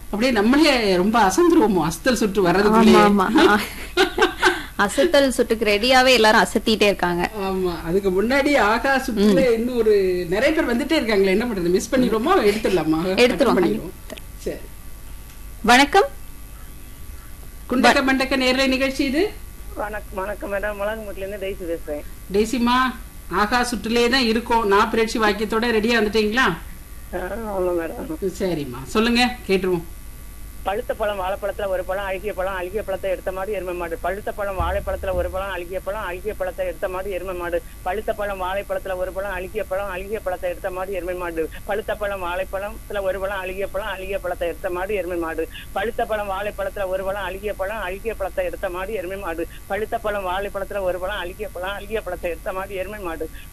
அப்படியே நம்மளே ரொம்ப அசந்துருவோமோ அஸ்தல் சுற்று ஆமா வர்றதுக்குள்ளேயே ஆமா அசத்தல் சுட்டுக்கு ரெடியாவே எல்லாரும் அசத்திட்டே இருக்காங்க ஆமா அதுக்கு முன்னாடி ஆகா சுற்றுல இன்னும் ஒரு நிறைய பேர் வந்துட்டே இருக்காங்களே என்ன பண்றது மிஸ் பண்ணிடுவோமா எடுத்துடலாமா எடுத்துருவோம். பண்ணிடுவோம் சரி வணக்கம் குண்டக்க மண்டக்க நேரலை நிகழ்ச்சி இது வணக்கம் வணக்கம் மேடம் முழங்குமுட்டில இருந்து டெய்ஸி பேசுறேன் டேசிமா ஆகா சுற்றுலே தான் இருக்கோம் நான் பிரட்சி வாக்கியத்தோட ரெடியா வந்துட்டீங்களா ஆ, ஆமா மேடம் சரிம்மா சொல்லுங்க கேட்டுருவோம் பழுத்த பழம் வாழைப்பழத்துல ஒரு பழம் அழுகிய பழம் அழுகிய பழத்தை எடுத்த மாதிரி எருமை மாடு பழுத்த பழம் வாழைப்பழத்துல ஒரு பழம் அழுகிய பழம் அழுகிய பழத்தை எடுத்த மாதிரி எருமை மாடு பழுத்த பழம் வாழைப்பழத்துல ஒரு பழம் அழுகிய பழம் அழுகிய பழத்தை எடுத்த மாதிரி எருமை மாடு பழுத்த பழம் வாழைப்பழத்துல ஒரு பழம் அழுகிய பழம் அழுகிய பழத்தை எடுத்த மாதிரி எருமை மாடு பழுத்த பழம் வாழைப்பழத்துல ஒரு பழம் அழுகிய பழம் அழுகிய பழத்தை எடுத்த மாதிரி எருமை மாடு பழுத்த பழம் வாழைப்பழத்துல ஒரு பழம் அழுகிய பழம் அழுகிய பழத்தை எடுத்த மாதிரி எருமை மாடு